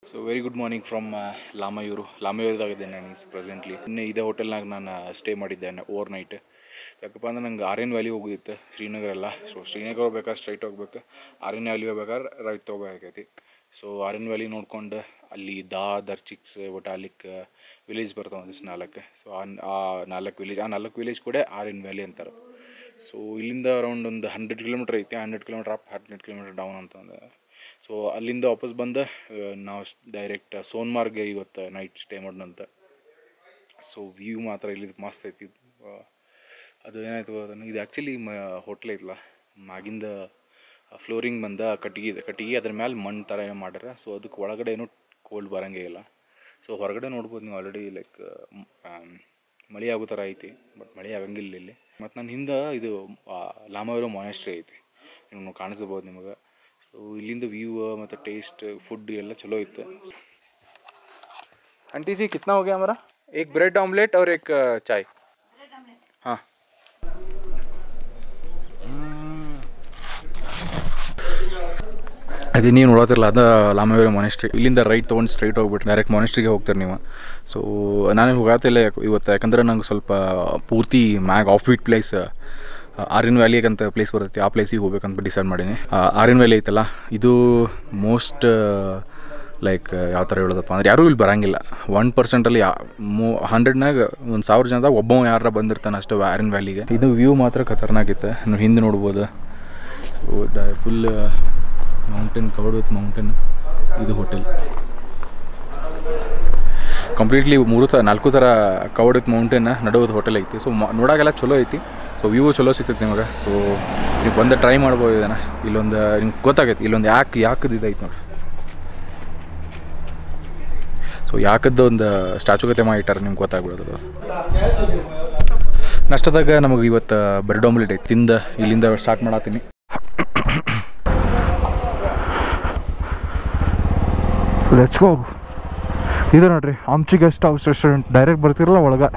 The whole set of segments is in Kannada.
So very good morning from Lamayuru ಲಾಮಯೂರ್ದಾಗಿದ್ದೇನೆ ನಾನು ಈಗ ಪ್ರೆಸೆಂಟ್ಲಿ ಇನ್ನು ಇದೇ ಹೋಟೆಲ್ನಾಗ ನಾನು ಸ್ಟೇ ಮಾಡಿದ್ದೇನೆ ಓವರ್ ನೈಟ್ ಯಾಕಪ್ಪ ಅಂದ್ರೆ ನಂಗೆ ಆರ್ಯನ್ ವ್ಯಾಲಿ ಹೋಗಿತ್ತು ಶ್ರೀನಗರ ಎಲ್ಲ ಸೊ ಶ್ರೀನಗರ ಹೋಗ್ಬೇಕಾದ್ರೆ ಸ್ಟ್ರೈಟ್ ಹೋಗ್ಬೇಕು ಆರ್ಯನ್ ವ್ಯಾಲಿ ಹೋಗ್ಬೇಕಾದ್ರೆ ರೈಟ್ ತೊಗೋಬೇಕಾಗೈತಿ ಸೊ ಆರ್ಯನ್ ವ್ಯಾಲಿ ನೋಡ್ಕೊಂಡು ಅಲ್ಲಿ ದಾ ದರ್ಚಿಕ್ಸ್ ಒಟಾಲಿಕ್ ವಿಲೇಜ್ ಬರ್ತಾವೆ ಒಂದಿಷ್ಟು ನಾಲ್ಕು ಸೊ ಆ ನಾಲ್ಕು ವಿಲೇಜ್ ಆ ನಾಲ್ಕು ವಿಲೇಜ್ ಕೂಡ ಆರ್ಯನ್ ವ್ಯಾಲಿ ಅಂತಾರೆ ಸೊ ಇಲ್ಲಿಂದ ಅರೌಂಡ್ ಒಂದು ಹಂಡ್ರೆಡ್ ಕಿಲೋಮೀಟ್ರ್ ಐತಿ hundred kilometre up hundred kilometre down ಅಂತಂದು ಸೊ ಅಲ್ಲಿಂದ ವಾಪಸ್ ಬಂದು ನಾವು ಡೈರೆಕ್ಟ್ ಸೋನ್ಮಾರ್ಗ್ ಇವತ್ತು ನೈಟ್ ಸ್ಟೇ ಮಾಡೋಣಂತ ಸೊ ವ್ಯೂ ಮಾತ್ರ ಇಲ್ಲಿ ಮಸ್ತ್ ಐತಿ ಆ, ಅದು ಏನಾಯ್ತು ಅದನ್ನು ಇದು ಆ್ಯಕ್ಚುಲಿ ಮ ಹೋಟ್ಲ್ ಐತಲ್ಲ ಮ್ಯಾಗಿಂದ ಫ್ಲೋರಿಂಗ್ ಬಂದ ಕಟ್ಟಿಗೆ ಇದೆ ಕಟ್ಟಿಗೆ ಅದ್ರ ಮೇಲೆ ಮಣ್ಣು ಥರ ಏನೋ ಮಾಡ್ಯಾರ ಸೊ ಅದಕ್ಕೆ ಒಳಗಡೆ ಏನೂ ಕೋಲ್ಡ್ ಬರೋಂಗೇ ಇಲ್ಲ ಸೊ ಹೊರಗಡೆ ನೋಡ್ಬೋದು ನೀವು ಆಲ್ರೆಡಿ ಲೈಕ್ ಮಳೆ ಆಗೋ ಥರ ಐತಿ ಬಟ್ ಮಳೆ ಆಗಂಗಿಲ್ಲ ಇಲ್ಲಿ ಮತ್ತು ನನ್ನ ಹಿಂದೆ ಇದು ಲಾಮಾವಿರೋ ಮಾನೆಸ್ಟ್ರಿ ಐತಿ ನೀವು ಕಾಣಿಸ್ಬೋದು ನಿಮಗೆ ಸೊ ಇಲ್ಲಿಂದ ವ್ಯೂ ಮತ್ತು ಟೇಸ್ಟ್ ಫುಡ್ ಎಲ್ಲ ಚಲೋ ಇತ್ತು आंटी जी कितना हो गया हमारा एक ब्रेड ऑमलेट और एक अ, चाय हाँ ಅದೇ ನೀವು ನೋಡೋತಿರಲ್ಲ ಅದ ಲಾಮವೇರಿ ಮೊನೆಸ್ಟ್ರಿ ಇಲ್ಲಿಂದ ರೈಟ್ ತೊಗೊಂಡು ಸ್ಟ್ರೈಟ್ ಹೋಗ್ಬಿಟ್ಟು ಡೈರೆಕ್ಟ್ ಮೊನೆಸ್ಟ್ರಿಗೆ ಹೋಗ್ತಾರೆ ನೀವು ಸೊ ನಾನು ಹೋಗತ್ತಿಲ್ಲ ಯಾಕೆ ಇವತ್ತು ಯಾಕಂದ್ರೆ ನಂಗೆ ಸ್ವಲ್ಪ ಪೂರ್ತಿ ಮ್ಯಾಗ್ ಆಫ್ ಬೀಟ್ ಪ್ಲೇಸ್ ಆರ್ಯನ್ ವ್ಯಾಲಿಗೆ ಅಂತ ಪ್ಲೇಸ್ ಬರುತ್ತೆ ಆ ಪ್ಲೇಸಿಗೆ ಹೋಗ್ಬೇಕಂತ ಡಿಸೈಡ್ ಮಾಡೀನಿ ಆರ್ಯನ್ ವ್ಯಾಲಿ ಐತಲ್ಲ ಇದು ಮೋಸ್ಟ್ ಲೈಕ್ ಯಾವ ಥರ ಹೇಳೋದಪ್ಪ ಅಂದ್ರೆ ಯಾರೂ ಇಲ್ಲಿ ಬರಂಗಿಲ್ಲ ಒನ್ ಪರ್ಸೆಂಟಲ್ಲಿ ಯಾ ಮೂ ಹಂಡ್ರೆಡ್ನಾಗ ಒಂದು ಸಾವಿರ ಜನದಾಗ ಒಬ್ಬ ಯಾರ ಬಂದಿರ್ತಾನೆ ಅಷ್ಟು ಆರ್ಯನ್ ವ್ಯಾಲಿಗೆ ಇದು ವ್ಯೂ ಮಾತ್ರ ಖತರ್ನಾಗಿತ್ತು ನೀವು ಹಿಂದೆ ನೋಡ್ಬೋದು full mountain covered with mountain ಇದು ಹೋಟೆಲ್ ಕಂಪ್ಲೀಟ್ಲಿ ಮೂರು ಥ ನಾಲ್ಕು ಥರ ಕವರ್ಡ್ ವಿತ್ ಮೌಂಟೇನ್ ನಡುವುದು ಹೋಟೆಲ್ ಐತಿ ಸೊ ನೋಡಾಗೆಲ್ಲ ಚಲೋ ಐತಿ ಸೊ ವ್ಯೂ ಚಲೋ ಸಿಗ್ತೈತಿ ನಿಮಗೆ ಸೊ ನೀವು ಬಂದು ಟ್ರೈ ಮಾಡ್ಬೋದು ಇದನ್ನು ಇಲ್ಲೊಂದು ನಿಮ್ಗೆ ಗೊತ್ತಾಗೈತಿ ಇಲ್ಲೊಂದು ಯಾಕೆ ಯಾಕದು ಇದೈತೆ ನೋಡಿ ಸೊ ಯಾಕದ್ದು ಒಂದು ಸ್ಟ್ಯಾಚು ಕತೆ ಮಾಡಿಟ್ಟಾರೆ ನಿಮ್ಗೆ ಗೊತ್ತಾಗ್ಬಿಡೋದು ನಷ್ಟದಾಗ ನಮಗೆ ಇವತ್ತು ಬ್ರೆಡ್ ಆಮ್ಲೆಟ್ ಐತಿ ತಿಂದ ಇಲ್ಲಿಂದ ಸ್ಟಾರ್ಟ್ ಮಾಡತ್ತೀನಿ ಲೆಟ್ಸ್ ಗೋ ಇದು ನೋಡ್ರಿ ಹಂಚಿ ಗೆಸ್ಟ್ ಹೌಸ್ ರೆಸ್ಟೋರೆಂಟ್ ಡೈರೆಕ್ಟ್ ಬರ್ತಿರಲ್ಲ ಒಳಗೆ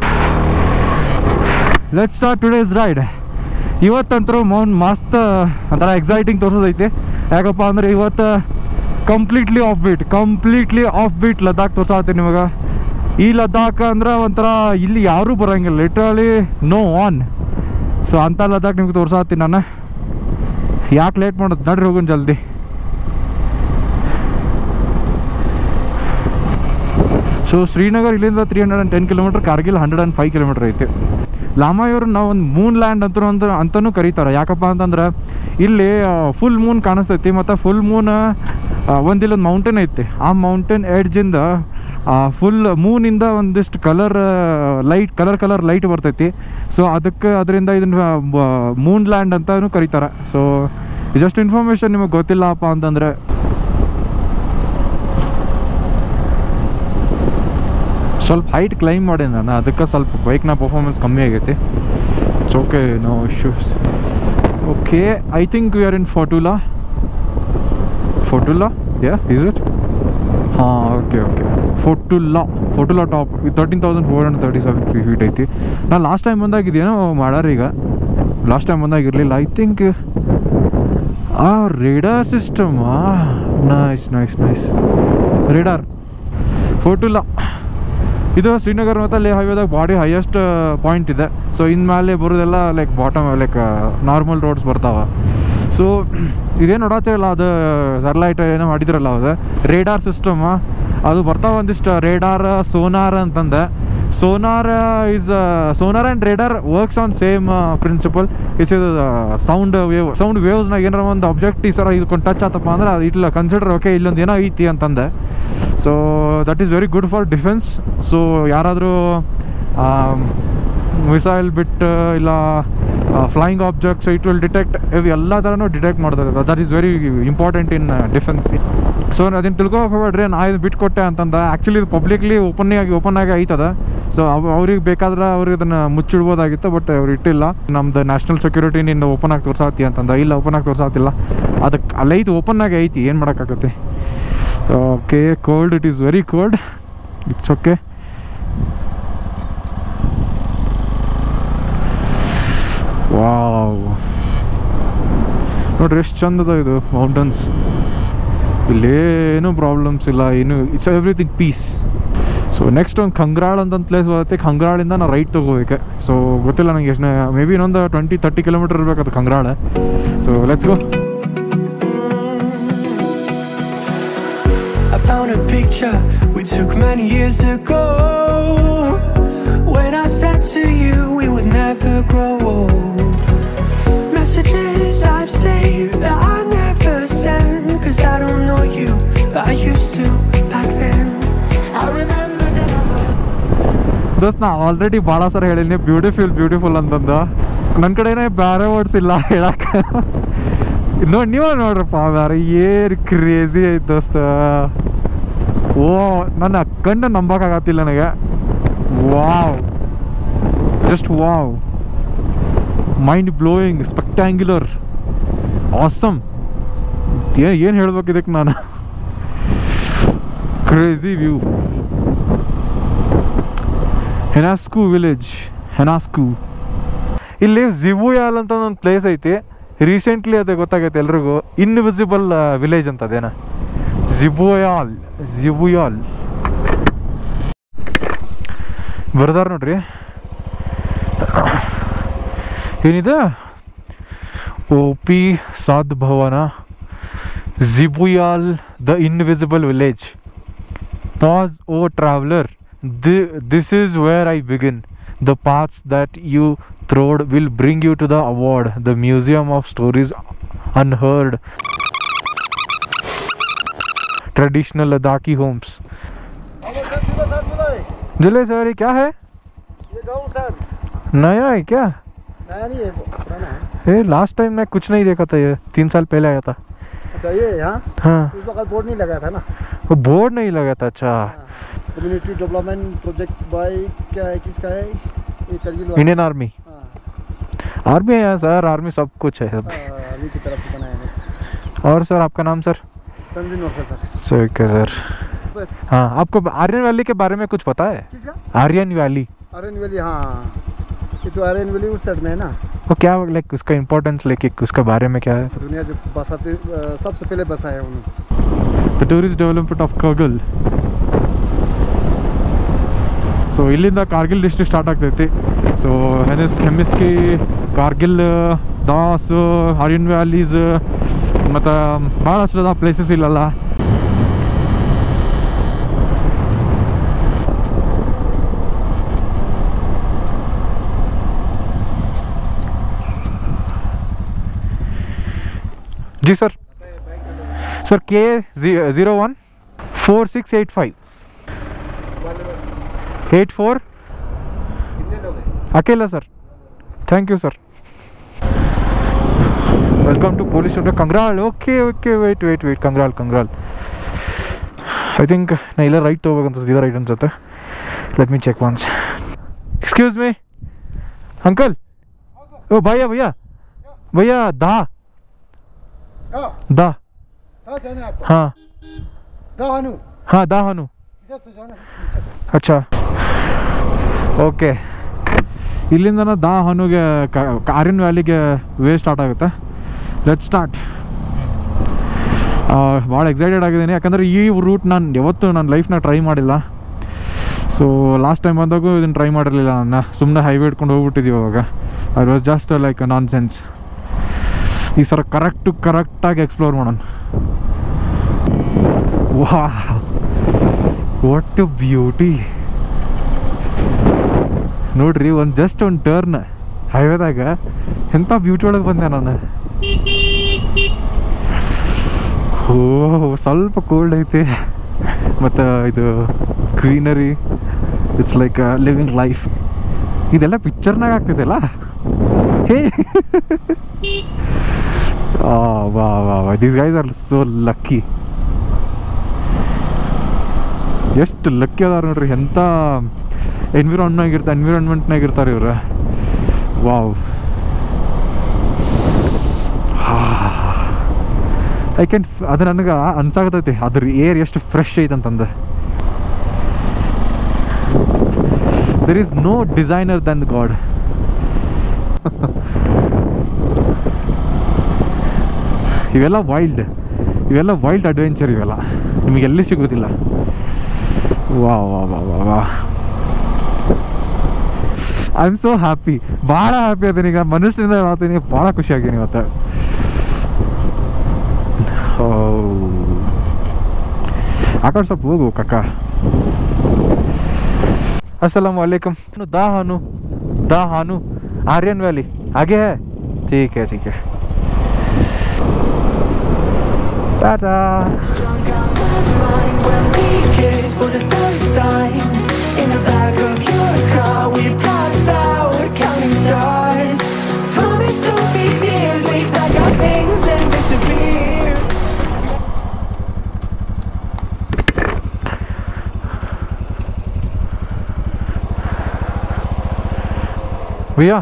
ಲೆಟ್ ಸ್ಟಾರ್ಟ್ ಟುಡೇಸ್ ರೈಡ್ ಇವತ್ತಂತರೂ ಮೌನ್ ಮಸ್ತ್ ಒಂಥರ ಎಕ್ಸೈಟಿಂಗ್ ತೋರಿಸೋದೈತಿ ಯಾಕಪ್ಪ ಅಂದ್ರೆ ಇವತ್ತು completely offbeat completely offbeat Ladakh ತೋರ್ಸಾತೀನಿ ನಿಮಗೆ ಈ ಲದ್ದಾಖ್ ಅಂದ್ರೆ ಒಂಥರ ಇಲ್ಲಿ ಯಾರೂ ಬರೋಂಗಿಲ್ಲ ಲಿಟ್ರಲಿ ನೋ ಆನ್ ಸೊ ಅಂಥ ಲದ್ದಾಖ್ ನಿಮ್ಗೆ ತೋರ್ಸಾತೀನಿ ನಾನು ಯಾಕೆ ಲೇಟ್ ಮಾಡೋದು ನಡ್ರಿ ಹೋಗೋಣ ಜಲ್ದಿ ಸೊ ಶ್ರೀನಗರ್ ಇಲ್ಲಿಂದ three hundred and ten kilometer Kargil hundred and five kilometer ಐತಿ ಲಾಮಾಯೂರು ನಾವು ಒಂದು ಮೂನ್ ಲ್ಯಾಂಡ್ ಅಂತ ಅಂತ ಅಂತಲೂ ಕರೀತಾರೆ ಯಾಕಪ್ಪ ಅಂತಂದ್ರೆ ಇಲ್ಲಿ ಫುಲ್ ಮೂನ್ ಕಾಣಿಸ್ತೈತಿ ಮತ್ತು ಫುಲ್ ಮೂನ್ ಒಂದು ಇಲ್ಲೊಂದು ಮೌಂಟೇನ್ ಐತಿ ಆ ಮೌಂಟೇನ್ ಎಡ್ಜಿಂದ ಫುಲ್ ಮೂನಿಂದ ಒಂದಿಷ್ಟು colour light colour colour light ಬರ್ತೈತಿ ಸೊ ಅದಕ್ಕೆ ಅದರಿಂದ ಇದನ್ನ ಮೂನ್ ಲ್ಯಾಂಡ್ ಅಂತಲೂ ಕರೀತಾರೆ ಸೊ ಜಸ್ಟ್ ಇನ್ಫಾರ್ಮೇಷನ್ ನಿಮಗೆ ಗೊತ್ತಿಲ್ಲಪ್ಪ ಅಂತಂದರೆ ಸ್ವಲ್ಪ ಹೈಟ್ ಕ್ಲೈಮ್ ಮಾಡಿ ನಾನು ಅದಕ್ಕೆ ಸ್ವಲ್ಪ ಬೈಕ್ನ ಪರ್ಫಾರ್ಮೆನ್ಸ್ ಕಮ್ಮಿ ಆಗೈತಿ it's okay no issues okay I think we are in Fotula Fotula yeah is it ಹಾಂ okay okay Fotula Fotula top thirteen thousand four hundred thirty seven ಫಿ ಫೀಟ್ ಐತಿ ನಾನು ಲಾಸ್ಟ್ ಟೈಮ್ ಬಂದಾಗ ಇದೇನೋ ಮಾಡ್ಯಾರ ಈಗ ಲಾಸ್ಟ್ ಟೈಮ್ ಬಂದಾಗ ಇರಲಿಲ್ಲ ಐ ಥಿಂಕ್ ಆ ರೇಡಾರ್ ಸಿಸ್ಟಮಾ nice nice nice radar Fotula ಇದು ಶ್ರೀನಗರ್ ಮತ್ತು ಲೇಹ್ ಹೈವೇದಾಗ ಬಾಡಿ ಹೈಯೆಸ್ಟ್ ಪಾಯಿಂಟ್ ಇದೆ ಸೊ ಇನ್ಮೇಲೆ ಬರೋದೆಲ್ಲ like bottom like normal roads ಬರ್ತಾವೆ ಸೊ ಇದೇನು ನೋಡತ್ತಿರಲ್ಲ ಅದು ಸರ್ಲೈಟ್ ಏನೋ ಮಾಡಿದ್ರಲ್ಲ ಅದು ರೇಡಾರ್ ಸಿಸ್ಟಮ್ ಅದು ಬರ್ತಾವೆ ಒಂದಿಷ್ಟು ರೇಡಾರ್ ಸೋನಾರ್ ಅಂತಂದೆ sonar is sonar and radar works on same principle it's ಇದು ಸೌಂಡ್ ವೇವ್ ಸೌಂಡ್ ವೇವ್ಸ್ನಾಗ ಏನಾರ ಒಂದು ಆಬ್ಜೆಕ್ಟ್ ಈ ಸರ ಇದಕ್ಕೊಂದು ಟಚ್ ಆತಪ್ಪ ಅಂದ್ರೆ ಅದು ಇಲ್ಲ ಕನ್ಸಿಡರ್ ಓಕೆ ಇಲ್ಲೊಂದು ಏನೋ ಐತಿ ಅಂತಂದೆ so that is very good for defence so ಯಾರಾದರೂ ಮಿಸೈಲ್ ಬಿಟ್ಟು ಇಲ್ಲ flying objects it will detect ಇವು ಎಲ್ಲ ಥರನೂ ಡಿಟೆಕ್ಟ್ ಮಾಡ್ತದೆ that is very important in defence so ಅದನ್ನು ತಿಳ್ಕೊಬೇಕು ಹೋಗ್ಬೇಡ್ರಿ ನಾ ಇದು ಬಿಟ್ಕೊಟ್ಟೆ ಅಂತಂದ ಆ್ಯಕ್ಚುಲಿ ಇದು ಪಬ್ಲಿಕ್ಲಿ ಓಪನ್ ಆಗಿ ಓಪನ್ ಆಗಿ ಐತದ ಸೊ ಅವ್ ಅವ್ರಿಗೆ ಬೇಕಾದ್ರೆ ಅವ್ರಿಗೆ ಅದನ್ನು ಮುಚ್ಚಿಡ್ಬೋದಾಗಿತ್ತು ಬಟ್ ಅವ್ರು ಇಟ್ಟಿಲ್ಲ ನಮ್ದು ನ್ಯಾಷನಲ್ ಸೆಕ್ಯೂರಿಟಿ ನಿಂದ ಓಪನ್ ಆಗಿ ತೋರ್ಸಾತಿ ಅಂತಂದ ಇಲ್ಲ ಓಪನ್ ಆಗಿ ತೋರ್ಸಾತಿಲ್ಲ ಅದಕ್ಕೆ ಅಲ್ಲೈತಿ ಓಪನ್ ಆಗಿ ಐತಿ ಏನು ಮಾಡೋಕ್ಕಾಗತ್ತೆ okay cold it is very cold it's okay wow ನೋಡ್ರಿ ಎಷ್ಟು ಚಂದದ ಇದು ಮೌಂಟನ್ಸ್ ಇಲ್ಲೇನು ಪ್ರಾಬ್ಲಮ್ಸ್ ಇಲ್ಲ ಏನು it's everything peace so next ಒಂದು ಖಂಗ್ರಾಳ್ ಅಂತ ಒಂದು ಪ್ಲೇಸ್ ಬರುತ್ತೆ ಖಂಗ್ರಾಳಿಂದ ನಾವು ರೈಟ್ ತೊಗೋಬೇಕು ಸೊ ಗೊತ್ತಿಲ್ಲ ನನಗೆ ಎಷ್ಟು ಮೇ ಬಿ ಇನ್ನೊಂದು ಟ್ವೆಂಟಿ ತರ್ಟಿ ಕಿಲೋಮೀಟರ್ ಇರಬೇಕು ಅದು Kangral so let's go I found a picture we took many years ago. When I said to you we would never grow old. Messages I've saved that I never send. Cause I don't know you, but I used to back then. I remember that I was. ದೋಸ್ತ್ ನಾ ಆಲ್ರೆಡಿ ಭಾಳ ಸಲ ಹೇಳಿನಿ ಬ್ಯೂಟಿಫುಲ್ ಬ್ಯೂಟಿಫುಲ್ ಅಂತಂದು ನನ್ನ ಕಡೆನೇ ಬೇರೆ ವರ್ಡ್ಸ್ ಇಲ್ಲ ಹೇಳಕ್ಕೆ ನೋಡಿ ನೀವು ನೋಡ್ರಪ್ಪ ಬೇರೆ ಏನು ಕ್ರೇಜಿ ಐತೆ ದೋಸ್ತ ಓ ನನ್ನ ಕಣ್ಣು ನಂಬಕ್ಕಾಗತ್ತಿಲ್ಲ ನನಗೆ wow just wow mind blowing spectacular awesome ಏನು ಏನು ಹೇಳ್ಬೇಕು ಇದಕ್ಕೆ ನಾನು crazy view Henasku village Henasku ಇಲ್ಲಿ ಜಿಬುಯಾಲ್ ಅಂತ ಒಂದು ಪ್ಲೇಸ್ ಐತಿ ರೀಸೆಂಟ್ಲಿ ಅದು ಗೊತ್ತಾಗೈತೆ ಎಲ್ರಿಗೂ ಇನ್ವಿಸಿಬಲ್ ವಿಲೇಜ್ ಅಂತ ಅದೇನ ಜಿಬುಯಾಲ್ ಜಿಬುಯಾಲ್ ಬರ್ದಾರ ನೋಡ್ರಿ ಏನಿದೆ ಓ P Sadbhavana Jibuyal the invisible village Pause, O traveler. Th- this is where I begin. The paths that you trod will bring you to the award, the Museum of Stories Unheard. Traditional Ladakhi homes. जुले सर ये क्या है ये गाँव सर नया है क्या नया नहीं है पुराना है ये लास्ट टाइम मैं कुछ नहीं देखा था ये तीन साल पहले आया था अच्छा ये यहाँ हाँ उस वक्त बोर्ड नहीं लगा था ना वो बोर्ड नहीं लगा था अच्छा कम्युनिटी डेवलपमेंट प्रोजेक्ट बाय क्या है किसका है ये करगिल वाला। इंडियन आर्मी हाँ आर्मी है यहाँ सर आर्मी सब कुछ है सब हाँ, अभी की तरफ से बनाया है और सर आपका नाम sir Tenzin worker sir sir क्या सर बस हाँ आपको आर्यन वैली के बारे में कुछ पता है किसका आर्यन वैली आर्यन वैली हाँ ये तो आर्यन वैली उस साइड में है ना वो क्या लाइक उसका इम्पोर्टेंस लेके उसके बारे में क्या है दुनिया जो बसाते अ, सबसे पहले बसाया है उन्होंने the tourist development of Kargil so ಇಲ್ಲಿಂದ ಕಾರ್ಗಿಲ್ ಡಿಸ್ಟ್ರಿಕ್ಟ್ ಸ್ಟಾರ್ಟ್ ಆಗ್ತೈತಿ ಸೊ ಹೆನಿಸ್ ಹೆಮಿಸ್ಕಿ ಕಾರ್ಗಿಲ್ ದಾಸ್ ಆರ್ಯನ್ ವ್ಯಾಲೀಸ್ ಮತ್ತು ಭಾಳಷ್ಟು ಅದ ಪ್ಲೇಸಸ್ ಇಲ್ಲಲ್ಲ जी sir sir K zero one four six eight five eight four अकेला sir thank you sir welcome to police station Kangral okay okay wait wait wait Kangral Kangral I think ನಾ ಇಲ್ಲ ರೈಟ್ ತೊಗೋಬೇಕಂತ ಇದೇ ರೈಟ್ ಅನ್ಸುತ್ತೆ let me check once excuse me uncle ಓ ಭಯ್ಯ ಭಯ್ಯ ಭಯ್ಯ ದಾ हाँ ದಾ हाँ जाना है आपको हाँ दाहानु हाँ दा हनु इधर से जाना है ಅಚ್ಚಾ ಓಕೆ ಇಲ್ಲಿಂದ ದಾ ಹನುಗೆ ಆರ್ಯನ್ ವ್ಯಾಲಿಗೆ ವೇ ಸ್ಟಾರ್ಟ್ ಆಗುತ್ತೆ ಲೆಟ್ ಸ್ಟಾರ್ಟ್ ಭಾಳ ಎಕ್ಸೈಟೆಡ್ ಆಗಿದ್ದೀನಿ ಯಾಕಂದರೆ ಈ ರೂಟ್ ನಾನು ಯಾವತ್ತೂ ನನ್ನ ಲೈಫ್ನ ಟ್ರೈ ಮಾಡಿಲ್ಲ ಸೊ ಲಾಸ್ಟ್ ಟೈಮ್ ಬಂದಾಗೂ ಇದನ್ನು ಟ್ರೈ ಮಾಡಿರಲಿಲ್ಲ ನನ್ನ ಸುಮ್ಮನೆ ಹೈವೇ ಇಟ್ಕೊಂಡು ಹೋಗ್ಬಿಟ್ಟಿದ್ದೀವಿ ಅವಾಗ I was just like nonsense ಈ ಸರ ಕರೆಕ್ಟು ಕರೆಕ್ಟಾಗಿ ಎಕ್ಸ್ಪ್ಲೋರ್ ಮಾಡೋಣ ವಾ ವಾಟ್ ಬ್ಯೂಟಿ ನೋಡ್ರಿ ಒಂದು ಜಸ್ಟ್ ಒಂದು ಟರ್ನ್ ಹೈವೇದಾಗ ಎಂಥ ಬ್ಯೂಟಿ ಒಳಗೆ ಬಂದೆ ನಾನು ಓ ಸ್ವಲ್ಪ ಕೋಲ್ಡ್ ಐತಿ ಮತ್ತು ಇದು greenery it's like living life ಇದೆಲ್ಲ ಪಿಕ್ಚರ್ನಾಗ ಆಗ್ತಿದೆಲ್ಲ ಹೇ ವಾ ವಾ ವಾ these guys are so lucky ಎಷ್ಟು ಲಕ್ಕಿ ಅದಾರ ನೋಡ್ರಿ ಎಂಥ ಎನ್ವಿರಾನ್ಮೆಂಟ್ ಇರ್ತಾರೆ ಎನ್ವಿರಾನ್ಮೆಂಟ್ನಾಗ ಇರ್ತಾರೆ ಇವ್ರು ವಾವ್ ಐ ಕ್ಯಾನ್ ಅದು ನನಗೆ ಅನ್ಸಾಗತೈತಿ ಅದ್ರ ಏರ್ ಎಷ್ಟು ಫ್ರೆಶ್ ಐತಂತಂದು there is no designer than God ಇವೆಲ್ಲ ವೈಲ್ಡ್ ಇವೆಲ್ಲ ವೈಲ್ಡ್ ಅಡ್ವೆಂಚರ್ ಇವೆಲ್ಲ ನಿಮಗೆ ಎಲ್ಲಿ ಸಿಗೋದಿಲ್ಲ ವಾ ವಾ ವಾ ವಾ ವಾ ಐ ಆಮ್ ಸೋ ಹ್ಯಾಪಿ ಭಾಳ ಹ್ಯಾಪಿ ಅದೀನಿ ಈಗ ಮನುಷ್ಯನಿಂದ ಮಾತೀನಿ ಭಾಳ ಖುಷಿ ಆಗೀನಿ ಇವತ್ತು ಓ. ಆ ಕಡೆ ಸ್ವಲ್ಪ ಹೋಗು ಕಕ್ಕ अस्सलाम वालेकुम दा हानू दा हानू आर्यन वैली आगे है ठीक है ठीक है Tata Strung out my mind when we kissed for the first time In the back of your car we passed out counting stars Promised all these years we'd pack our things and disappear भैया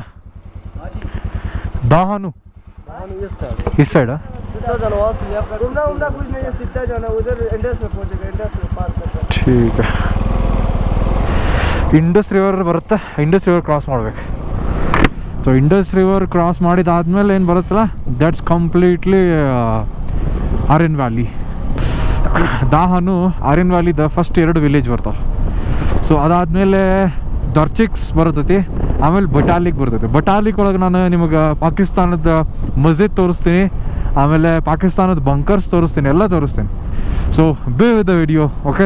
दा हानू इस साइड है सीधा जाना वहाँ से यहाँ पर घूमना उमना कुछ नहीं है सीधा जाना उधर इंडस में पहुंचेगा इंडस में पार करके ठीक है ಇಂಡಸ್ ರಿವರ್ ಬರುತ್ತೆ ಇಂಡಸ್ ರಿವರ್ ಕ್ರಾಸ್ ಮಾಡ್ಬೇಕು ಸೊ ಇಂಡಸ್ ರಿವರ್ ಕ್ರಾಸ್ ಮಾಡಿದಾದ್ಮೇಲೆ ಏನು ಬರುತ್ತಲ್ಲ ದಟ್ಸ್ ಕಂಪ್ಲೀಟ್ಲಿ ಆರ್ಯನ್ ವ್ಯಾಲಿ ದಾಹನು ಆರ್ಯನ್ ವ್ಯಾಲಿದ ಫಸ್ಟ್ ಎರಡು ವಿಲೇಜ್ ಬರ್ತಾವೆ ಸೊ ಅದಾದಮೇಲೆ ದರ್ಚಿಕ್ಸ್ ಬರ್ತೈತಿ ಆಮೇಲೆ ಬಟಾಲಿಗೆ ಬರ್ತೈತಿ ಬಟಾಲಿಕ್ ಒಳಗೆ ನಾನು ನಿಮಗೆ ಪಾಕಿಸ್ತಾನದ ಮಸ್ಜಿದ್ ತೋರಿಸ್ತೀನಿ ಆಮೇಲೆ ಪಾಕಿಸ್ತಾನದ ಬಂಕರ್ಸ್ ತೋರಿಸ್ತೀನಿ ಎಲ್ಲ ತೋರಿಸ್ತೀನಿ so be with the video okay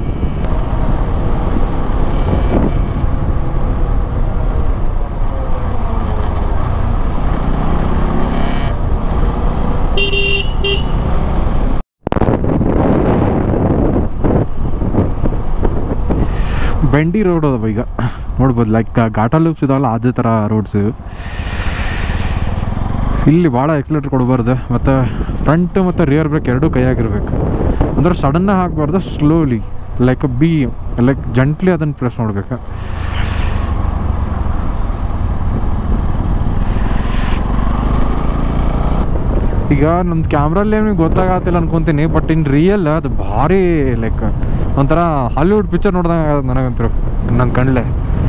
bendy road ಅದಾವ ಈಗ ನೋಡ್ಬೋದು ಲೈಕ್ ಘಾಟಾ ಲೂಪ್ಸ್ ಇದಾವಲ್ಲ ಅದೇ ಥರ ರೋಡ್ಸ್ ಇಲ್ಲಿ ಭಾಳ ಎಕ್ಸಲೇಟರ್ ಕೊಡಬಾರ್ದು ಮತ್ತು ಫ್ರಂಟ್ ಮತ್ತು ರಿಯರ್ ಬ್ರೇಕ್ ಎರಡೂ ಕೈಯಾಗಿರ್ಬೇಕು ಅಂದ್ರೆ ಸಡನ್ನಾಗಿ ಹಾಕ್ಬಾರ್ದು slowly like be like gently ಅದನ್ನು ಪ್ರೆಸ್ ಮಾಡ್ಬೇಕು ಈಗ ನಮ್ದು ಕ್ಯಾಮ್ರಲ್ಲಿ ನಿಮಗೆ ಗೊತ್ತಾಗತ್ತಿಲ್ಲ ಅನ್ಕೊಂತೀನಿ ಬಟ್ ಇನ್ ರಿಯಲ್ ಅದು ಭಾರಿ ಲೈಕ್ ಒಂಥರ ಹಾಲಿವುಡ್ ಪಿಕ್ಚರ್ ನೋಡ್ದಂಗೆ ಆಗತ್ತೆ ನನಗಂತೂ ನನ್ನ ಕಣ್ಲೆ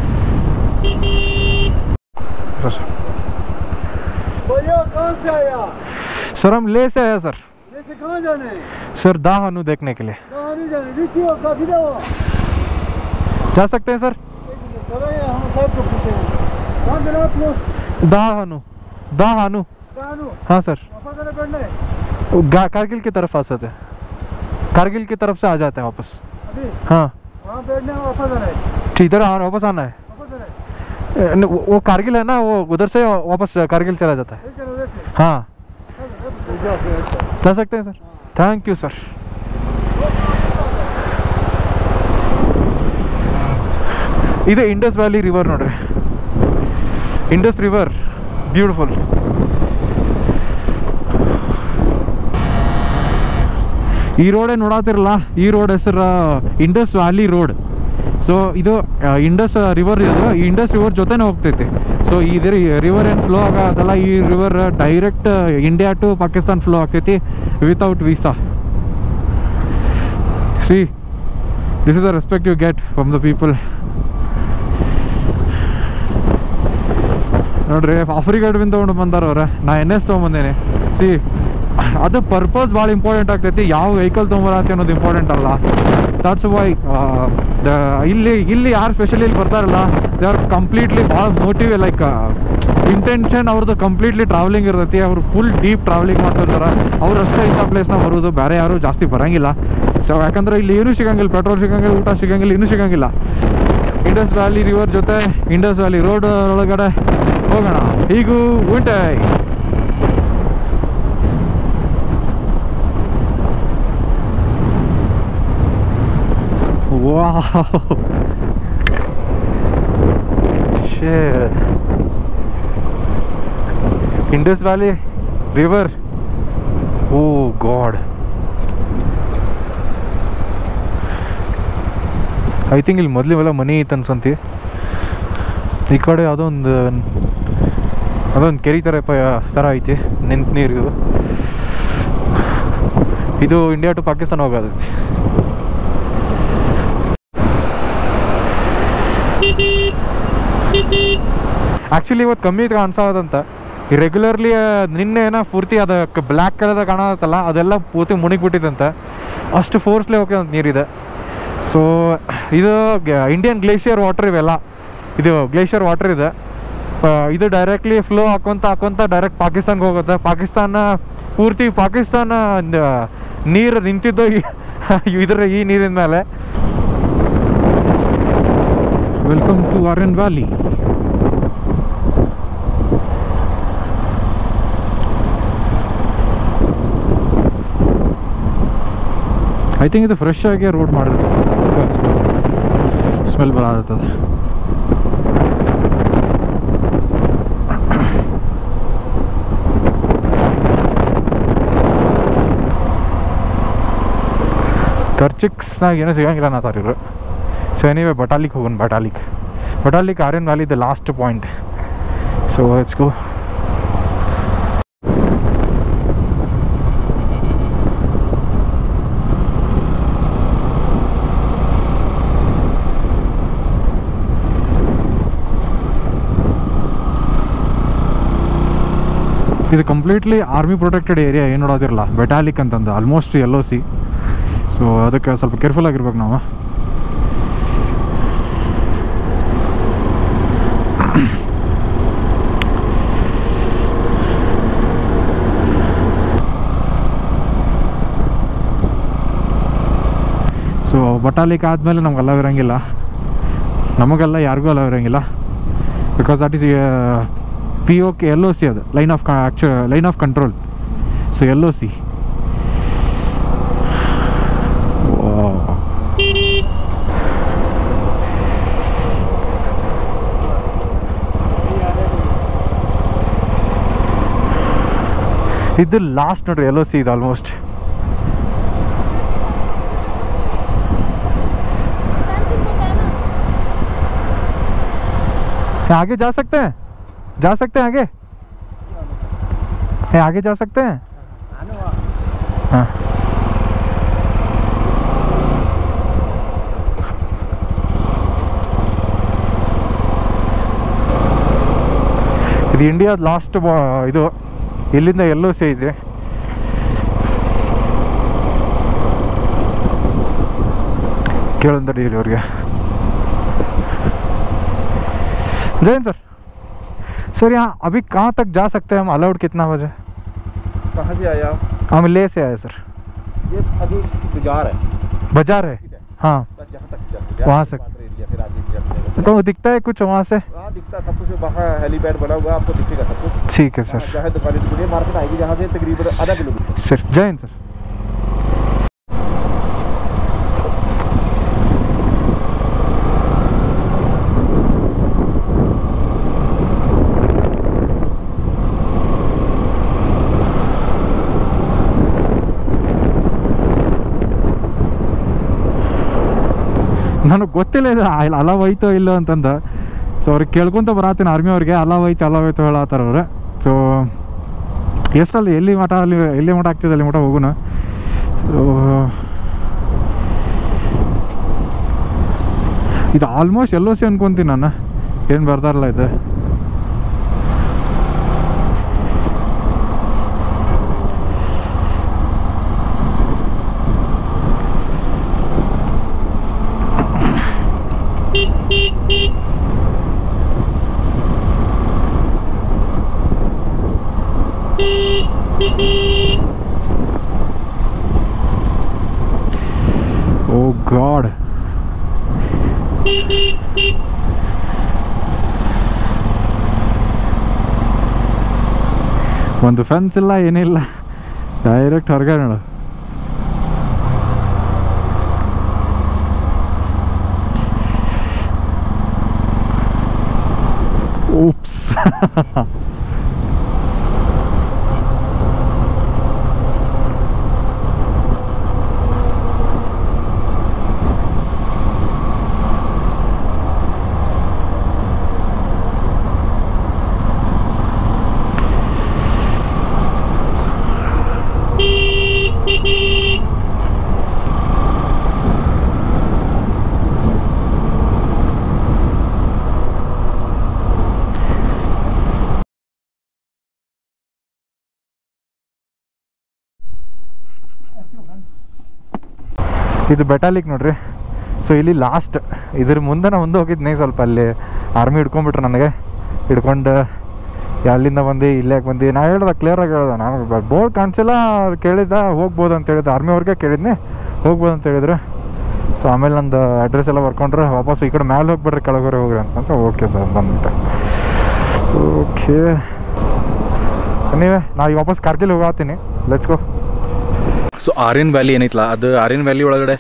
भैया कहाँ से आया सर हम ले से आया सर जैसे कहाँ जाने हैं सर दाहनु देखने के लिए कहाँ नहीं जाने नीचे हो काफी दवा जा सकते हैं सर चलो ये हम साहब को पूछेंगे कहाँ जाना आप लोग दाहनु दाहनु कहाँ नु हाँ सर वापस आने पड़ना है वो गा- कारगिल की तरफ आ सकते हैं कारगिल की तरफ से आ जाते हैं वापस अभी हाँ वहाँ बैठना है वापस आना है ठीक इधर आ- वापस आना है वापस आना है ए, न- वो वो कारगिल है ना वो उधर से वापस कारगिल चला जाता है नहीं चलो उधर से हाँ चलो, जाओ फिर अच्छा जा सकते हैं सर ಥ್ಯಾಂಕ್ ಯು ಸರ್ ಇದು ಇಂಡಸ್ ವ್ಯಾಲಿ ರಿವರ್ ನೋಡ್ರಿ ಇಂಡಸ್ ರಿವರ್ ಬ್ಯೂಟಿಫುಲ್ ಈ ರೋಡೇ ನೋಡತ್ತಿರಲ್ಲ ಈ ರೋಡ್ ಹೆಸರು ಇಂಡಸ್ ವ್ಯಾಲಿ ರೋಡ್ ಸೊ ಇದು ಆ, ಇಂಡಸ್ ರಿವರ್ ಇದು ಈ ಇಂಡಸ್ ರಿವರ್ ಜೊತೆನೇ ಹೋಗ್ತೈತಿ ಸೊ ಇದ್ರ ರಿವರ್ ಏನು ಫ್ಲೋ ಆಗೋದಲ್ಲ ಈ river direct India to Pakistan flow ಆಗ್ತೈತಿ without visa see this is the respect you get from the people ನೋಡ್ರಿ ಆಫ್ರಿಕಾಡ್ಬಿಂದ ತೊಗೊಂಡು ಬಂದಾರ ಅವ್ರ ನಾ ಎನ್ ಎಸ್ ತೊಗೊಂಬಂದೇನೆ ಸಿ ಅದು ಪರ್ಪಸ್ ಭಾಳ ಇಂಪಾರ್ಟೆಂಟ್ ಆಗ್ತೈತಿ ಯಾವ ವೆಹಿಕಲ್ ತೊಗೊಂಬರತ್ತೆ ಅನ್ನೋದು ಇಂಪಾರ್ಟೆಂಟ್ ಅಲ್ಲ ದಟ್ಸ್ ವೈ ಇಲ್ಲಿ ಇಲ್ಲಿ ಯಾರು ಸ್ಪೆಷಲಿ ಇಲ್ಲಿ ಬರ್ತಾರಲ್ಲ ದೇ ಆರ್ ಕಂಪ್ಲೀಟ್ಲಿ ಭಾಳ ಮೋಟಿವ್ ಲೈಕ್ ಇಂಟೆನ್ಷನ್ ಅವ್ರದ್ದು ಕಂಪ್ಲೀಟ್ಲಿ ಟ್ರಾವೆಲಿಂಗ್ ಇರ್ತೈತಿ ಅವ್ರು ಫುಲ್ ಡೀಪ್ ಟ್ರಾವೆಲಿಂಗ್ ಮಾಡ್ತಿರ್ತಾರೆ ಅವ್ರು ಅಷ್ಟೇ ಇಂಥ ಪ್ಲೇಸ್ನ ಬರೋದು ಬೇರೆ ಯಾರು ಜಾಸ್ತಿ ಬರಂಗಿಲ್ಲ ಸೊ ಯಾಕಂದ್ರೆ ಇಲ್ಲಿ ಏನೂ ಸಿಗಂಗಿಲ್ಲ ಪೆಟ್ರೋಲ್ ಸಿಗಂಗಿಲ್ಲ ಊಟ ಸಿಗಂಗಿಲ್ಲ ಇನ್ನೂ ಸಿಗಂಗಿಲ್ಲ ಇಂಡಸ್ ವ್ಯಾಲಿ ರಿವರ್ ಜೊತೆ ಇಂಡಸ್ ವ್ಯಾಲಿ ರೋಡ್ ಒಳಗಡೆ ಹೋಗೋಣ ಹೀಗೂ ಉಂಟೆ Wow. Shit. Indus Valley River. Oh God. I think ಇಲ್ಲಿ ಮೊದಲು ಇವೆಲ್ಲ ಮನೆ ಐತೆ ಅನ್ಸಂತಿ ಈ ಕಡೆ ಯಾವುದೋ ಒಂದು ಅದೊಂದು ಕೆರೆ ಥರ ಪ ಥರ ಐತಿ ನಿಂತ ನೀರು ಇದು ಇಂಡಿಯಾ ಟು ಪಾಕಿಸ್ತಾನ ಹೋಗೋದೈತಿ ಆ್ಯಕ್ಚುಲಿ ಇವತ್ತು ಕಮ್ಮಿ ಕಾಣಿಸೋದಂತ ರೆಗ್ಯುಲರ್ಲಿ ನಿನ್ನೆ ಏನೋ ಪೂರ್ತಿ ಅದಕ್ಕೆ ಬ್ಲ್ಯಾಕ್ ಕಲರ್ ಕಾಣತ್ತಲ್ಲ ಅದೆಲ್ಲ ಪೂರ್ತಿ ಮುಣಿಗ್ಬಿಟ್ಟಿದಂತೆ ಅಷ್ಟು ಫೋರ್ಸ್ಲಿ ಹೋಗಿ ಅಂತ ನೀರಿದೆ ಸೊ ಇದು ಇಂಡಿಯನ್ ಗ್ಲೇಷಿಯರ್ ವಾಟರ್ ಇವೆಲ್ಲ ಇದು ಗ್ಲೇಷಿಯರ್ ವಾಟರ್ ಇದೆ ಆ, ಇದು ಡೈರೆಕ್ಟ್ಲಿ ಫ್ಲೋ ಹಾಕೊಂತ ಹಾಕೊಂತ ಡೈರೆಕ್ಟ್ ಪಾಕಿಸ್ತಾನ್ಗೆ ಹೋಗುತ್ತೆ ಪಾಕಿಸ್ತಾನ ಪೂರ್ತಿ ಪಾಕಿಸ್ತಾನ ನ- ನೀರು ನಿಂತಿದ್ದು ಈ- ಇದರ ಈ ನೀರಿನ ಮೇಲೆ welcome to Aryan valley I think ಇದು ಫ್ರೆಶ್ ಆಗಿ ರೋಡ್ ಮಾಡಿರ್ಬೇಕು ಅದಕ್ಕೆ ಅಷ್ಟು ಸ್ಮೆಲ್ ಬರತ್ತದ ತರ್ಚಿಕ್ಸ್ನಾಗ ಏನೂ ಸಿಗಂಗಿಲ್ಲ ಅನ್ನತ್ತಾರ ಇವರು ಸೊ ಎನಿವೆ ಬಟಾಲಿಕ್ ಹೋಗೋಣ Batalik Batalik Aryan valley the last point so let's go ಇದು ಕಂಪ್ಲೀಟ್ಲಿ ಆರ್ಮಿ ಪ್ರೊಟೆಕ್ಟೆಡ್ ಏರಿಯಾ ಏನು ನೋಡೋದಿರಲ್ಲ ಬೆಟಾಲಿಕ್ ಅಂತಂದು almost L O C so ಅದಕ್ಕೆ ಸ್ವಲ್ಪ ಕೇರ್ಫುಲ್ ಆಗಿರ್ಬೇಕು ನಾವು ಸೊ ಬಟಾಲಿಕ್ ಆದಮೇಲೆ ನಮ್ಗೆ ಅಲವ್ ಇರೋಂಗಿಲ್ಲ ನಮಗೆಲ್ಲ ಯಾರಿಗೂ ಅಲವ್ ಇರೋಂಗಿಲ್ಲ because that is P O K L O C ಅದು ಲೈನ್ ಆಫ್ ಆ್ಯಕ್ಚು line of control so L O C ಇದು ಲಾಸ್ಟ್ ನೋಡ್ರಿ ಎಲ್ ಒ ಸಿ ಇದು ಆಲ್ಮೋಸ್ಟ್ आगे जा सकते हैं जा सकते हैं आगे है आगे जा सकते हैं हाँ ಇದು ಇಂಡಿಯಾ ಲಾಸ್ಟ್ ಇದು ಇಲ್ಲಿಂದ ಎಲ್ಲೂ ಸೇ ಇದೆ ಕೇಳಂತಡಿ ಅವ್ರಿಗೆ जैन सर सर यहाँ अभी कहाँ तक जा सकते हैं हम अलाउड कितना बजे कहाँ से आया आप? हम ले से आए सर ये अभी बाजार है बाजार है हाँ बस जहाँ तक जा सकते हैं। वहाँ आगे से। बार्डर एरिया फिर आगे भी जा सकते हैं। तो दिखता है कुछ वहाँ से हाँ दिखता है सब कुछ वहाँ हेलीपैड बना हुआ है, आपको दिखेगा सब कुछ ठीक है हाँ, सर जहाँ दुकानें दुकानें मार्केट आएगी जहाँ से तकरीबन आधा किलोमीटर सर जय हिंद सर ನನಗೆ ಗೊತ್ತಿಲ್ಲ ಇದು ಅಲ್- ಅಲಾವ್ ಐತೋ ಇಲ್ಲೋ ಅಂತಂದು ಸೊ ಅವ್ರಿಗೆ ಕೇಳ್ಕೊಂತ ಬರತ್ತೀನಿ ಆರ್ಮಿ ಅವ್ರಿಗೆ ಅಲಾವ್ ಐತೆ ಅಲಾವ್ ಐತೋ ಹೇಳತ್ತಾರ ಅವ್ರು ಸೊ ಎಷ್ಟಲ್ಲಿ ಎಲ್ಲಿ ಮಠ ಅಲ್ಲಿ ಎಲ್ಲಿ ಮಠ ಆಗ್ತದೆ ಅಲ್ಲಿ ಮಠ ಹೋಗೋಣ ಸೊ ಇದು ಆಲ್ಮೋಸ್ಟ್ ಎಲ್ಲೋ ಸಿ ಅನ್ಕೊಂತೀನಿ ನಾನು ಏನು ಬರ್ದಾರಲ್ಲ ಇದು ಓ ಗಾಡ್ ಒಂದು ಫೆನ್ಸ್ ಇಲ್ಲ ಏನಿಲ್ಲ ಡೈರೆಕ್ಟ್ ಹೊರಗಡೆ ನೋಡು ಓಪ್ಸ್ ಇದು ಬೆಟಾಲಿಕ್ ನೋಡ್ರಿ ಸೊ ಇಲ್ಲಿ ಲಾಸ್ಟ್ ಇದ್ರ ಮುಂದೆ ನಾ ಮುಂದೆ ಹೋಗಿದ್ನಿ ಸ್ವಲ್ಪ ಅಲ್ಲಿ ಆರ್ಮಿ ಹಿಡ್ಕೊಂಡ್ಬಿಟ್ರು ನನಗೆ ಹಿಡ್ಕೊಂಡು ಅಲ್ಲಿಂದ ಬಂದು ಇಲ್ಲೇ ಬಂದು ನಾ ಹೇಳ್ದೆ ಕ್ಲಿಯರಾಗಿ ಹೇಳ್ದೆ ನಾನು ಬೋರ್ಡ್ ಕಾಣಿಸಿಲ್ಲ ಕೇಳಿದ್ದ ಹೋಗ್ಬೋದು ಅಂತ ಹೇಳಿದ್ದೆ ಆರ್ಮಿ ಅವ್ರಿಗೆ ಕೇಳಿದ್ನಿ ಹೋಗ್ಬೋದು ಅಂತ ಹೇಳಿದ್ರು ಸೊ ಆಮೇಲೆ ನಂದು ಅಡ್ರೆಸ್ ಎಲ್ಲ ಬರ್ಕೊಂಡ್ರೆ ವಾಪಸ್ ಈ ಕಡೆ ಮೇಲೆ ಹೋಗ್ಬಿಡ್ರಿ ಕೆಳಗಡೆ ಹೋಗ್ರಿ ಅಂತಂದ್ರೆ ಓಕೆ ಸರ್ ಬಂದ್ಬಿಟ್ಟೆ ಓಕೆ ನೀವೇ ನಾ ಈಗ ವಾಪಸ್ ಕಾರ್ಗಿಲ್ ಹೋಗತ್ತೀನಿ let's go so Aryan valley ಏನೈತಲ್ಲ ಅದು ಆರ್ಯನ್ ವ್ಯಾಲಿ ಒಳಗಡೆ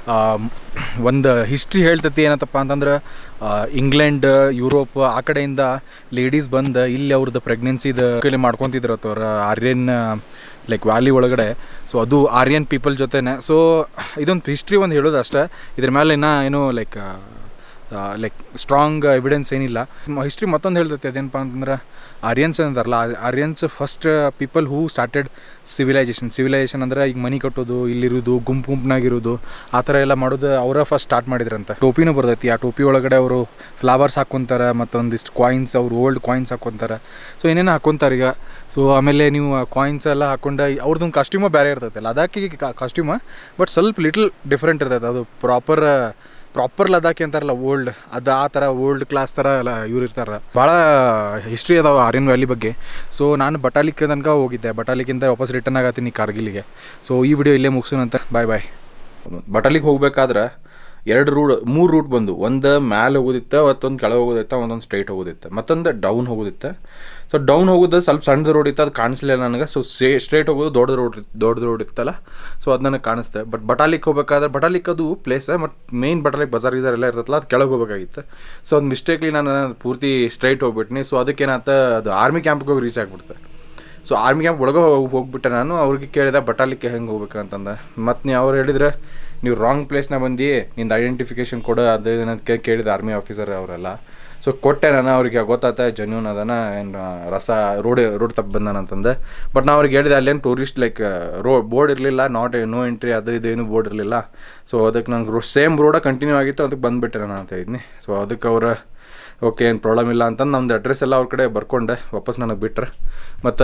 ಒಂದು ಹಿಸ್ಟ್ರಿ ಹೇಳ್ತೈತಿ ಏನತ್ತಪ್ಪ ಅಂತಂದ್ರೆ ಆ, ಇಂಗ್ಲೆಂಡ್ ಯುರೋಪ್ ಆ ಕಡೆಯಿಂದ ಲೇಡೀಸ್ ಬಂದು ಇಲ್ಲಿ ಅವ್ರದ್ದು ಪ್ರೆಗ್ನೆನ್ಸಿದ ಕೈಲಿ ಮಾಡ್ಕೊತಿದ್ರು ಅವ್ರ ಆರ್ಯನ್ ಲೈಕ್ ವ್ಯಾಲಿ ಒಳಗಡೆ ಸೊ ಅದು ಆರ್ಯನ್ ಪೀಪಲ್ ಜೊತೆನೆ ಸೊ ಇದೊಂದು ಹಿಸ್ಟ್ರಿ ಒಂದು ಹೇಳೋದು ಅಷ್ಟೇ ಇದ್ರ ಮೇಲೆ ಇನ್ನೂ ಏನು ಲೈಕ್ ಲೈಕ್ ಸ್ಟ್ರಾಂಗ್ ಎವಿಡೆನ್ಸ್ ಏನಿಲ್ಲ ಹಿಸ್ಟ್ರಿ ಮತ್ತೊಂದು ಹೇಳ್ತೈತೆ ಅದೇನಪ್ಪ ಅಂತಂದ್ರೆ ಆರ್ಯನ್ಸ್ ಅಂತಾರಲ್ಲ Aryans first people who started civilisation civilisation ಅಂದ್ರೆ ಈಗ ಮನೆ ಕಟ್ಟೋದು ಇಲ್ಲಿರೋದು ಗುಂಪು ಗುಂಪನಾಗಿರೋದು ಆ ಥರ ಎಲ್ಲ ಮಾಡೋದು ಅವರ ಫಸ್ಟ್ ಸ್ಟಾರ್ಟ್ ಮಾಡಿದ್ರಂತ ಟೋಪಿನೂ ಬರ್ತೈತಿ ಆ ಟೋಪಿ ಒಳಗಡೆ ಅವರು ಫ್ಲವರ್ಸ್ ಹಾಕ್ಕೊಂತಾರೆ ಮತ್ತೊಂದಿಷ್ಟು ಕಾಯಿನ್ಸ್ ಅವ್ರು ಓಲ್ಡ್ ಕಾಯಿನ್ಸ್ ಹಾಕ್ಕೊಂತಾರೆ ಸೊ ಏನೇನು ಹಾಕ್ಕೊಂತಾರೆ ಈಗ ಸೊ ಆಮೇಲೆ ನೀವು ಕಾಯಿನ್ಸ್ ಎಲ್ಲ ಹಾಕ್ಕೊಂಡು ಅವ್ರದ್ದೊಂದು ಕಾಸ್ಟ್ಯೂಮ ಬೇರೆ ಇರ್ತೈತೆ ಲದಾಖಿಗೆ ಕಾಸ್ಟ್ಯೂಮ ಬಟ್ ಸ್ವಲ್ಪ ಲಿಟಲ್ ಡಿಫ್ರೆಂಟ್ ಇರ್ತೈತೆ ಅದು ಪ್ರಾಪರ್ ಪ್ರಾಪರ್ ಲದಾಖಿ ಅಂತಾರಲ್ಲ ಓಲ್ಡ್ ಅದು ಆ ಥರ ಓಲ್ಡ್ ಕ್ಲಾಸ್ ಥರ ಎಲ್ಲ ಇವ್ರು ಇರ್ತಾರೆ ಭಾಳ ಹಿಸ್ಟ್ರಿ ಅದಾವ ಆರ್ಯನ್ ವ್ಯಾಲಿ ಬಗ್ಗೆ ಸೊ ನಾನು ಬಟಾಲಿಕ್ ತನಕ ಹೋಗಿದ್ದೆ ಬಟಾಲಿಕ್ಕಿಂತ ವಾಪಸ್ ರಿಟರ್ನ್ ಆಗತ್ತೀನಿ ಕಾರ್ಗಿಲಿಗೆ ಸೊ ಈ ವಿಡಿಯೋ ಇಲ್ಲೇ ಮುಗಿಸೋಣಂತ ಬಾಯ್ ಬಾಯ್ ಬಟಾಲಿಗೆ ಹೋಗ್ಬೇಕಾದ್ರೆ ಎರಡು ರೂಟ್ ಮೂರು ರೂಟ್ ಬಂದು ಒಂದು ಮ್ಯಾಲೆ ಹೋಗೋದಿತ್ತು ಮತ್ತೊಂದು ಕೆಳಗೆ ಹೋಗೋದಿತ್ತು ಒಂದೊಂದು ಸ್ಟ್ರೈಟ್ ಹೋಗೋದಿತ್ತು ಮತ್ತೊಂದು ಡೌನ್ ಹೋಗೋದಿತ್ತು ಸೊ ಡೌನ್ ಹೋಗೋದು ಸ್ವಲ್ಪ ಸಣ್ಣದು ರೋಡ್ ಇತ್ತು ಅದು ಕಾಣಿಸ್ಲಿಲ್ಲ ನನಗೆ ಸೊ ಸ್ಟ್ರೇಟ್ ಹೋಗೋದು ದೊಡ್ಡ ರೋಡ್ ದೊಡ್ಡ ರೋಡ್ ಇತ್ತಲ್ಲ ಸೊ ಅದು ನನಗೆ ಕಾಣಿಸ್ತೆ ಬಟ್ ಬಟಾಲಿಕ್ ಹೋಗ್ಬೇಕಾದ್ರೆ ಬಟಾಲಿಕ್ ಅದು ಪ್ಲೇಸ್ ಮತ್ತು ಮೇನ್ ಬಟಾಲಿಕ್ ಬಜಾರ್ ಗಿಜಾರ್ ಎಲ್ಲ ಇರ್ತಲ್ಲ ಅದು ಕೆಳಗೆ ಹೋಗ್ಬೇಕಾಗಿತ್ತು ಸೊ ಅದು ಮಿಸ್ಟೇಕ್ಲಿ ನಾನು ಪೂರ್ತಿ ಸ್ಟ್ರೈಟ್ ಹೋಗ್ಬಿಟ್ನಿ ಸೊ ಅದಕ್ಕೇನಾತ ಅದು ಆರ್ಮಿ ಕ್ಯಾಂಪ್ಗೆ ಹೋಗಿ ರೀಚ್ ಆಗಿಬಿಡ್ತೆ ಸೊ ಆರ್ಮಿ ಕ್ಯಾಂಪ್ ಒಳಗೆ ಹೋಗ್ಬಿಟ್ಟೆ ನಾನು ಅವ್ರಿಗೆ ಕೇಳಿದೆ ಬಟಾಲಿಕ್ಕೆ ಹೆಂಗೆ ಹೋಗ್ಬೇಕು ಅಂತಂದ ಮತ್ತು ನೀವು ಅವ್ರು ಹೇಳಿದ್ರೆ ನೀವು ರಾಂಗ್ ಪ್ಲೇಸ್ನ ಬಂದು ನಿಂದು ಐಡೆಂಟಿಫಿಕೇಷನ್ ಕೊಡು ಅದು ಏನಂತ ಕೇ ಕೇಳಿದೆ ಆರ್ಮಿ ಆಫೀಸರ್ ಅವರೆಲ್ಲ ಸೊ ಕೊಟ್ಟೆ ನಾನು ಅವ್ರಿಗೆ ಗೊತ್ತಾತ ಜನ್ಯೂನ್ ಅದನ ಏನು ರಸ ರೋಡ್ ರೋಡ್ ತಪ್ಪು ಬಂದಾನ ಅಂತಂದೆ ಬಟ್ ನಾವು ಅವ್ರಿಗೆ ಹೇಳಿದೆ ಅಲ್ಲೇನು ಟೂರಿಸ್ಟ್ ಲೈಕ್ ರೋ ಬೋರ್ಡ್ ಇರಲಿಲ್ಲ ನಾಟ್ ನೋ ಎಂಟ್ರಿ ಅದು ಇದು ಏನು ಬೋರ್ಡ್ ಇರಲಿಲ್ಲ ಸೊ ಅದಕ್ಕೆ ನಂಗೆ ರೋ ಸೇಮ್ ರೋಡ ಕಂಟಿನ್ಯೂ ಆಗಿತ್ತು ಅದಕ್ಕೆ ಬಂದುಬಿಟ್ಟೆ ನಾನು ಅಂತ ಇದ್ನಿ ಸೊ ಅದಕ್ಕೆ ಅವ್ರು ಓಕೆ ಏನು ಪ್ರಾಬ್ಲಮ್ ಇಲ್ಲ ಅಂತಂದು ನಮ್ದು ಅಡ್ರೆಸ್ ಎಲ್ಲ ಅವ್ರ ಕಡೆ ಬರ್ಕೊಂಡೆ ವಾಪಸ್ ನನಗೆ ಬಿಟ್ರೆ ಮತ್ತು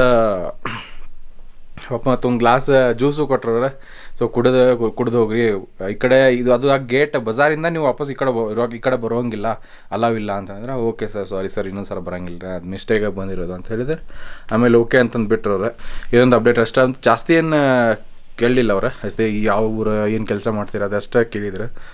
ಮತ್ತೊಂದು ಗ್ಲಾಸ್ ಜ್ಯೂಸು ಕೊಟ್ರವ್ರೆ ಸೊ ಕುಡಿದು ಕುಡ್ದು ಹೋಗ್ರಿ ಈ ಕಡೆ ಇದು ಅದು ಆ ಗೇಟ್ ಬಜಾರಿಂದ ನೀವು ವಾಪಸ್ ಈ ಕಡೆ ಬರೋ ಈ ಕಡೆ ಬರೋಂಗಿಲ್ಲ ಅಲಾವ್ ಇಲ್ಲ ಅಂತಂದ್ರೆ ಓಕೆ ಸರ್ ಸಾರಿ ಸರ್ ಇನ್ನೊಂದು ಸಲ ಬರೋಂಗಿಲ್ಲ ಅದು ಮಿಸ್ಟೇಕಾಗಿ ಬಂದಿರೋದು ಅಂತ ಹೇಳಿದೆ ಆಮೇಲೆ ಓಕೆ ಅಂತಂದು ಬಿಟ್ರವ್ರೆ ಇದೊಂದು ಅಪ್ಡೇಟ್ ಅಷ್ಟೇ ಅಂತ ಜಾಸ್ತಿ ಏನು ಕೇಳಲಿಲ್ಲ ಅವ್ರೆ ಅಷ್ಟೇ ಯಾವ ಊರು ಏನು ಕೆಲಸ ಮಾಡ್ತೀರ ಅದಷ್ಟೇ ಕೇಳಿದ್ರು